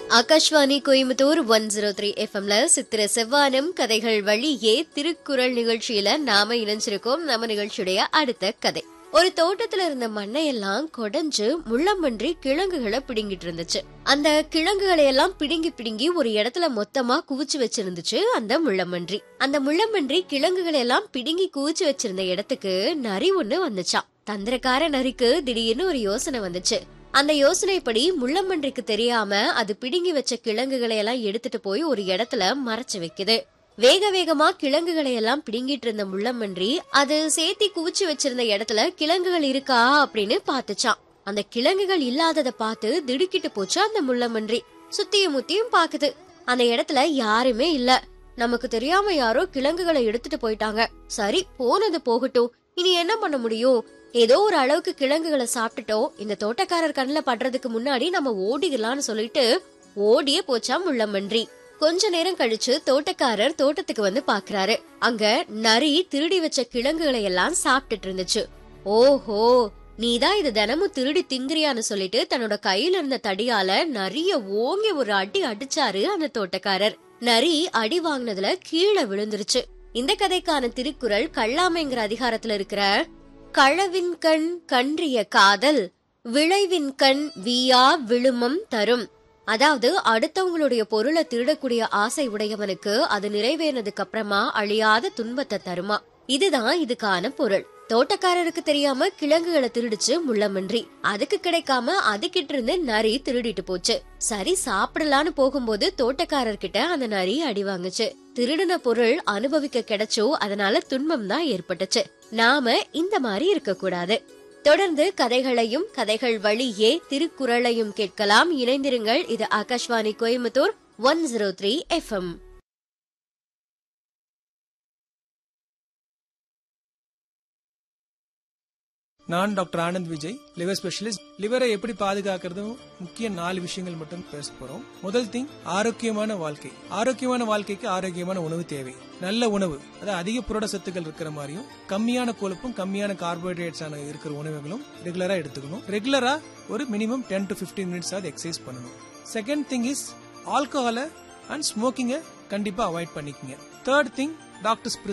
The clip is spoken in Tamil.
Akashvani Coimbatore one zero three எஃப்எம்ல சித்திர செவ்வானம் கதைகள் வழியே திருக்குறள் நிகழ்ச்சியில நாம இணைஞ்சிருக்கோம் நம்ம நிகழ்ச்சியுடைய அடுத்த கதை ஒரு தோட்டத்துல இருந்த மண்ணையெல்லாம் கொடைஞ்சு முள்ளம்பன்றி கிழங்குகளை பிடுங்கிட்டு இருந்துச்சு அந்த கிழங்குகளை எல்லாம் பிடுங்கி பிடுங்கி ஒரு இடத்துல மொத்தமா குவிச்சு வச்சிருந்துச்சு அந்த முள்ளம்பன்றி அந்த முள்ளம்பன்றி கிழங்குகளை எல்லாம் பிடுங்கி குவிச்சு வச்சிருந்த இடத்துக்கு நரி ஒண்ணு வந்துச்சாம் தந்திரக்கார நரிக்கு திடீர்னு ஒரு யோசனை வந்துச்சு அந்த யோசனைப்படி முள்ளம்பன்றிக்கு தெரியாம அது பிடுங்கி வச்ச கிழங்குகளை எல்லாம் எடுத்துட்டு போய் ஒரு இடத்துல மறைச்சு வைக்குது வேக வேகமா கிழங்குகளை எல்லாம் பிடுங்கிட்டு இருந்த முள்ளம்பன்றி அது சேர்த்தி குவிச்சு வச்சிருந்த இடத்துல கிழங்குகள் இருக்கா அப்படின்னு பாத்துச்சான் அந்த கிழங்குகள் இல்லாதத பார்த்து திடுக்கிட்டு போச்சு அந்த முள்ளம்பன்றி சுத்தியும் முத்தியும் பாக்குது அந்த இடத்துல யாருமே இல்ல நமக்கு தெரியாம யாரோ கிழங்குகளை எடுத்துட்டு போயிட்டாங்க சரி போனது போகட்டும் இனி என்ன பண்ண முடியும் ஏதோ ஒரு அளவுக்கு கிழங்குகளை சாப்பிட்டுட்டோம் இந்த தோட்டக்காரர் கண்ணுல படுறதுக்கு முன்னாடி நம்ம ஓடிடலாம்னு சொல்லிட்டு ஓடியே போச்சா முள்ளம்பன்றி கொஞ்ச நேரம் கழிச்சு தோட்டக்காரர் தோட்டத்துக்கு வந்து பாக்குறாரு அங்க நரி திருடி வச்ச கிழங்குகளை எல்லாம் சாப்பிட்டுட்டு இருந்துச்சு ஓஹோ நீதான் இது தினமும் திருடி திங்கிறியான்னு சொல்லிட்டு தன்னோட கையில இருந்த தடியால நரிய ஓங்கி ஒரு அடி அடிச்சாரு அந்த தோட்டக்காரர் நரி அடி வாங்கினதுல கீழே விழுந்துருச்சு இந்த கதைக்கான திருக்குறள் கள்ளாமைங்கிற அதிகாரத்துல இருக்கிற களவின் கண் கன்றிய காதல் விளைவின் கண் வீயா விழுமம் தரும் அதாவது அடுத்தவங்களுடைய பொருளை திருடக்கூடிய ஆசை உடையவனுக்கு அது நிறைவேறினதுக்கு அப்புறமா அழியாத துன்பத்தை தருமா இதுதான் இதுக்கான பொருள் தோட்டக்காரருக்கு தெரியாம கிழங்குகளை திருடிச்சு முள்ளமன்றி அதுக்கு கிடைக்காம அதுகிட்ட இருந்து நரி திருடிட்டு போச்சு சரி சாப்பிடலான்னு போகும்போது தோட்டக்காரர்கிட்ட அந்த நரி அடி வாங்குச்சு திருடின பொருள் அனுபவிக்க கிடைச்சோ அதனால துன்பம் தான் ஏற்பட்டுச்சு நாம இந்த மாதிரி இருக்க கூடாது தொடர்ந்து கதைகளையும் கதைகள் வழியே திருக்குறளையும் கேட்கலாம் இணைந்திருங்கள் இது Akashvani Coimbatore one zero three FM நான் doctor Anand Vijay liver specialist லிவரை எப்படி பாதுகாக்கிறதும் முக்கிய நாலு விஷயங்கள் மட்டும் பேச போறோம் முதல் திங் ஆரோக்கியமான வாழ்க்கை ஆரோக்கியமான வாழ்க்கைக்கு ஆரோக்கியமான உணவு தேவை நல்ல உணவு அதாவது அதிக புரட சத்துக்கள் இருக்கிற மாதிரியும் கம்மியான கொழுப்பும் கம்மியான கார்போஹைட்ரேட்ஸ் ஆன இருக்கிற உணவுகளும் ரெகுலரா எடுத்துக்கணும் ரெகுலரா ஒரு minimum ten to fifteen minutes ஆகுது எக்ஸசைஸ் பண்ணணும் செகண்ட் திங் இஸ் ஆல்கஹாலை அண்ட் ஸ்மோக்கிங்கை கண்டிப்பா அவாய்ட் பண்ணிக்கங்க தேர்ட் திங் டாக்டர்ஸ்